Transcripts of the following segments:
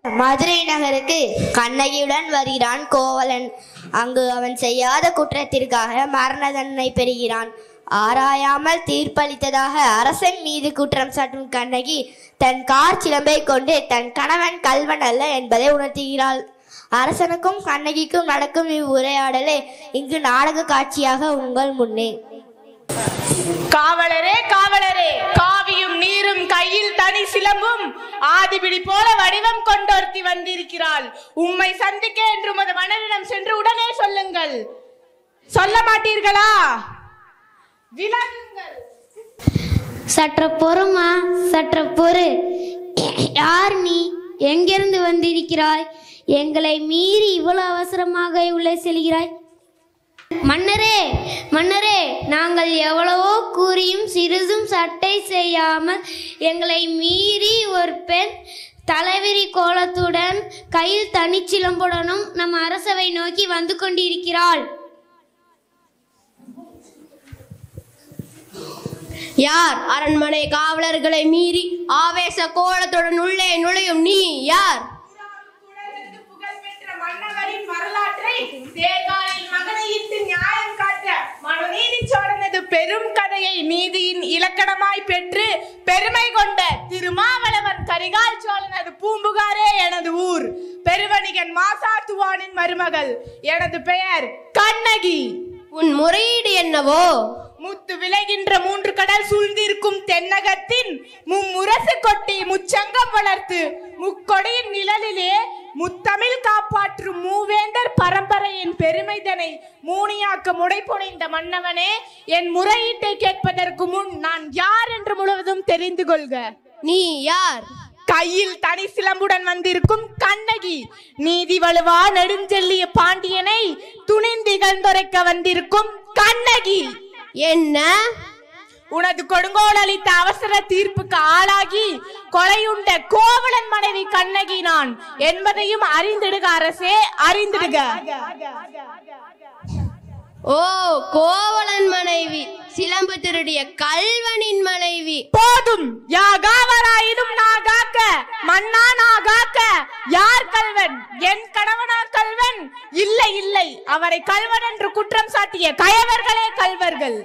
மதுரை நகருக்கு கண்ணகியுடன் வருகிறான் கோவலன் அங்கு அவன் செய்யாத குற்றத்திற்காக மரண தண்டனை பெறுகிறான் ஆராயாமல் தீர்ப்பளித்ததாக அரசன் மீது குற்றம் சாட்டும் கண்ணகி தன் கார் சிலம்பை கொண்டு தன் கணவன் கல்வன் அல்ல என்பதை உணர்த்துகிறாள் அரசனுக்கும் கண்ணகிக்கும் நடக்கும் இவ்வுரையாடலே இங்கு நாடக காட்சியாக உங்கள் முன்னே காவலரே காவலரே காவியும் நீரும் கையில் தனி சிலம்பும் ஆதிபிடி போல வடிவம் கொண்டொருத்தி வந்திருக்கிறாள் உம்மை சந்திக்க என்று உமது மன்னரிடம் சென்று உடனே சொல்லுங்கள் சொல்ல மாட்டீர்களா விலகுங்கள் சற்று பொறுமா சற்று பொறு யார் நீ எங்கிருந்து வந்திருக்கிறாய் எங்களை மீறி இவ்வளவு அவசரமாக உள்ளே செல்கிறாய் மன்னரே மன்னரே நாங்கள் எவ்வளவோ கூறியும் சிறிதும் சட்டை செய்யாமல் எங்களை மீறி ஒரு பெண் தலைவிரி கோலத்துடன் கையில் தனிச்சிலம்புடனும் நம் அரசவை நோக்கி வந்து கொண்டிருக்கிறாள் யார் அரண்மனை காவலர்களை மீறி ஆவேச கோலத்துடன் உள்ளே நுழையும் நீ யார் குழலிருந்து புகழ்பெற்ற மன்னவரின் வரலாற்றை தேர்காலில் மகனையிட்டு நியாயம் காட்ட மனுநீதி சோழனது பெரும் கதையை நீதியின் இலக்கணமாய் பெற்று பெருமை கொண்ட திருமாவளவன் கரிகால் சோழனது பூம்புகாரே எனது ஊர் பெருவணிகன் மாசாத்துவானின் மருமகள் எனது பெயர் கண்ணகி உன் முறையீடு என்னவோ முத்து விளைகின்ற மூன்று கடல் சூழ்ந்திருக்கும் தென்னகத்தின் மும்முரசு கொட்டி முச்சங்கம் வளர்த்து முக்கொடியின் நிழலிலே முத்தமிழ் காப்பாற்றும் மூவேந்தர் பரம்பரையின் பெருமைதனை மூனியாக்க முடைப்புனைந்த மன்னவனே என் முறையீட்டை கேட்பதற்கு முன் நான் யார் என்று முழுவதும் தெரிந்து கொள்க நீ யார் கையில் தனி சிலம்புடன் வந்திருக்கும் கண்ணகி நீதி வலுவா நெடுஞ்செல்லிய பாண்டியனை துணிந்திகழ்ந்துரைக்க வந்திருக்கும் கண்ணகி என்ன உனது கொடுங்கோல் அளித்த அவசர தீர்ப்புக்கு ஆளாகி கொலையுண்ட கோவலன் மனைவி கண்ணகி நான் என்பதையும் அறிந்திடுக அரசே அறிந்திடுக ஓ கோவலன் மனைவி சிலம்பு திருடிய கல்வனின் மனைவி போதும் யாகாவராயினும் நாகாக்க மன்னா நாகாக்க யார் கல்வன் என் கணவனா கல்வன் இல்லை இல்லை அவரை கல்வன் என்று குற்றம் சாட்டிய கயவர்களே கல்வர்கள்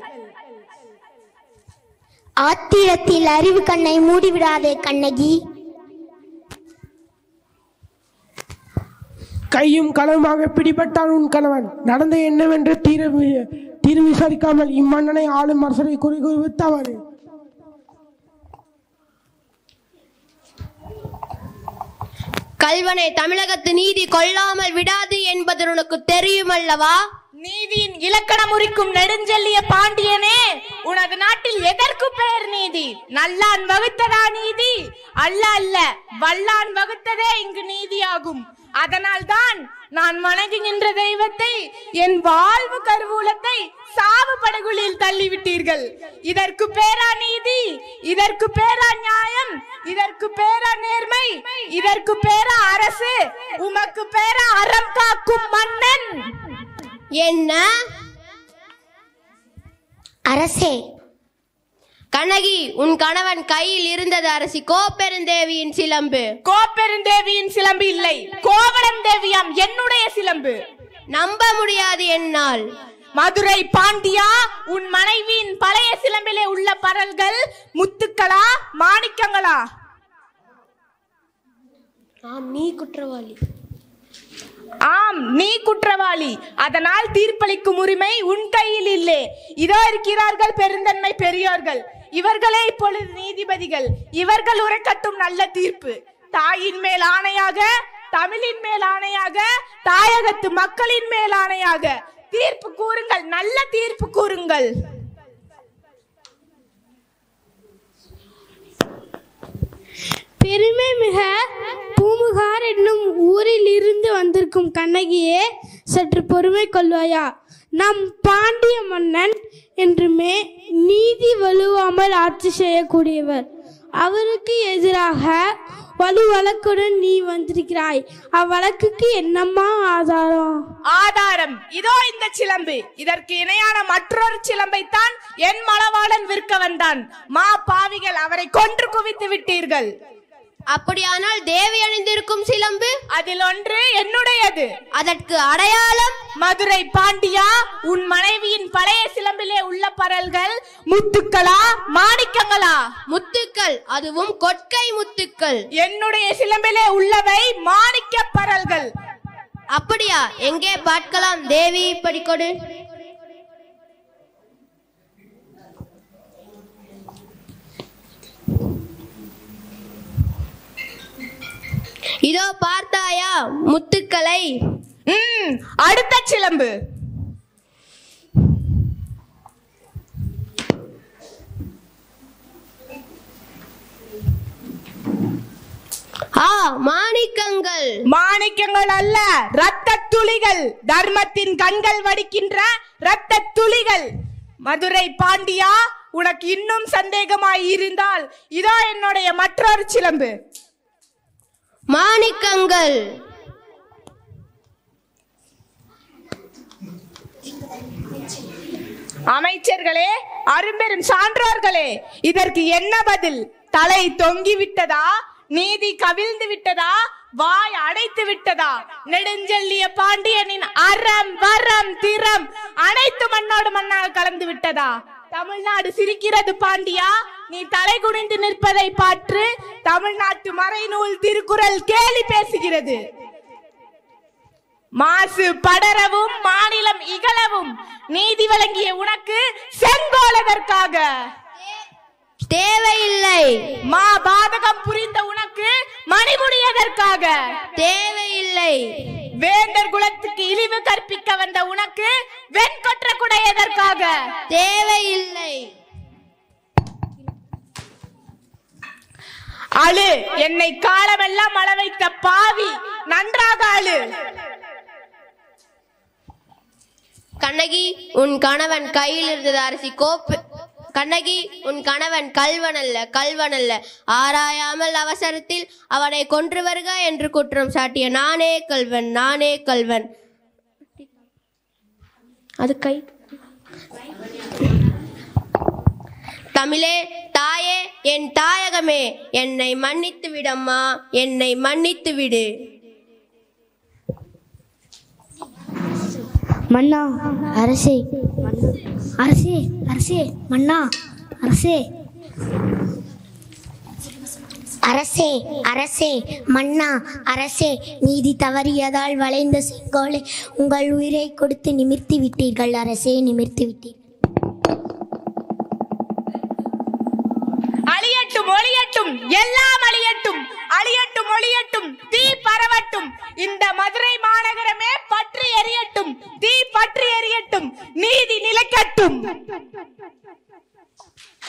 ஆத்திரத்தில் அறிவு கண்ணை மூடிவிடாதே கண்ணகி கையும் களவுமாக பிடிபட்டான் உன் கணவன் நடந்த என்னவென்று தீர வி- தீர விசாரிக்காமல் இம்மன்னனை ஆளும் அரசரை குறி குறி தவறு கல்வனை தமிழகத்து நீதி கொள்ளாமல் விடாது என்பது உனக்கு தெரியுமல்லவா நீதியின் இலக்கணம் உரிக்கும் நெடுஞ்செல்லிய பாண்டியனே உனது நாட்டில் எதற்கு பெயர் நீதி நல்லான் வகுத்ததா நீதி அல்ல அல்ல வல்லான் வகுத்ததே இங்கு நீதியாகும் அதனால்தான் நான் வணங்குகின்ற தெய்வத்தை என் வாழ்வு கருவூலத்தை சாவு படுகொலில் தள்ளிவிட்டீர்கள் இதற்கு பேரா நீதி இதற்கு பேரா நியாயம் இதற்கு பேரா நேர்மை இதற்கு பேரா அரசு உமக்கு பேரா அறம் காக்கும் மன்னன் என்ன அரசே கண்ணகி உன் கணவன் கையில் இருந்தது அரசி கோப்பெருந்தேவியின் சிலம்பு கோப்பெருந்தேவியின் சிலம்பு இல்லை கோவலன் தேவியாம் என்னுடைய சிலம்பு நம்ப முடியாது என்னால் மதுரை பாண்டியா உன் மனைவியின் பழைய சிலம்பிலே உள்ள பரல்கள் முத்துக்களா மாணிக்கங்களா ஆம் நீ குற்றவாளி ஆம் நீ குற்றவாளி அதனால் தீர்ப்பளிக்கும் உரிமை உன் கையில் இல்லை இதோ இருக்கிறார்கள் பெருந்தன்மை பெரியோர்கள் இவர்களே இப்பொழுது நீதிபதிகள் இவர்கள் உரைக்கட்டும் நல்ல தீர்ப்பு தாயின் மேல் ஆணையாக தமிழின் மேல் ஆணையாக தாயகத்து மக்களின் மேல் ஆணையாக தீர்ப்பு கூறுங்கள் நல்ல தீர்ப்பு கூறுங்கள் பெருமை மிக பூமுகார் என்னும் ஊரில் இருந்து வந்திருக்கும் கண்ணகியே சற்று பொறுமை கொள்வாயா நம் பாண்டிய மன்னன் என்றுமே நீதி வலுவாமல் ஆட்சி செய்யக்கூடியவர் அவருக்கு எதிராக வலு வழக்குடன் நீ வந்திருக்கிறாய் அவ்வழக்குக்கு என்னம்மா ஆதாரம் ஆதாரம் இதோ இந்த சிலம்பு இதற்கு இணையான மற்றொரு சிலம்பை தான் என் மலவாளன் விற்க வந்தான் மா பாவிகள் அவரை கொன்று குவித்து விட்டீர்கள் அப்படியானால் தேவி அணிந்திருக்கும் சிலம்பு அதில் ஒன்று என்னுடையது அதற்கு அடையாளம் மதுரை பாண்டியா உன் மனைவியின் பழைய சிலம்பிலே உள்ள பரல்கள் முத்துக்களா மாணிக்கங்களா முத்துக்கள் அதுவும் கொற்கை முத்துக்கள் என்னுடைய சிலம்பிலே உள்ளவை மாணிக்க பரல்கள் அப்படியா எங்கே பார்க்கலாம் தேவி இப்படி கொடு இதோ பார்த்தாயா முத்துக்களை ம், அடுத்த சிலம்பு ஆ மாணிக்கங்கள் மாணிக்கங்கள் அல்ல ரத்த துளிகள் தர்மத்தின் கண்கள் வடிக்கின்ற ரத்த துளிகள் மதுரை பாண்டியா உனக்கு இன்னும் சந்தேகமாய் இருந்தால் இதோ என்னுடைய மற்றொரு சிலம்பு மாணிக்கங்கள் அமைச்சர்களே அரும்பெரும் சான்றோர்களே இதற்கு என்ன பதில் தலை தொங்கி விட்டதா நீதி கவிழ்ந்து விட்டதா வாய் அடைத்து விட்டதா நெடுஞ்செல்லிய பாண்டியனின் அறம் வரம் திறம் அனைத்து மண்ணோடு மண்ணாக கலந்து விட்டதா தமிழ்நாடு சிரிக்கிறது பாண்டியா நீ தலை குனிந்து நிற்பதை பார்த்து தமிழ்நாட்டு மறைநூல் திருக்குறள் கேலி பேசுகிறது மாசு படரவும் மாநிலம் இகழவும் நீதி வழங்கிய உனக்கு செங்கோலதற்காக தேவையில்லை மா பாதகம் புரிந்த உனக்கு மணிமுடியதற்காக தேவையில்லை வேந்தர் குலத்துக்கு இழிவு கற்பிக்க வந்த உனக்கு வெண்கொற்ற குடையதற்காக தேவையில்லை அழு என்னை காலமெல்லாம் அள வைத்த பாவி நன்றாக அழு கண்ணகி உன் கணவன் கையில் இருந்தது அரிசி கோப்பு கண்ணகி உன் கணவன் கல்வன் அல்ல கல்வன் அல்ல ஆராயாமல் அவசரத்தில் அவனை கொன்று வருக என்று குற்றம் சாட்டிய நானே கல்வன் நானே கல்வன் அது கை தமிழே தாயே என் தாயகமே என்னை மன்னித்து விடம்மா என்னை மன்னித்து விடு மன்னா அரசே அரசே அரசே மன்னா அரசே அரசே அரசே மன்னா அரசே நீதி தவறியதால் வளைந்த செங்கோலை உங்கள் உயிரை கொடுத்து நிமிர்த்தி விட்டீர்கள் அரசே நிமிர்த்தி விட்டீர்கள் அழியட்டும் ஒளியட்டும் எல்லாம் அழியட்டும் அழியட்டும் ஒளியட்டும் தீ பரவட்டும் இந்த மதுரை மாநகரமே பற்றி எரியட்டும் தீ பற்றி எரியட்டும் நீதி நிலைக்கட்டும்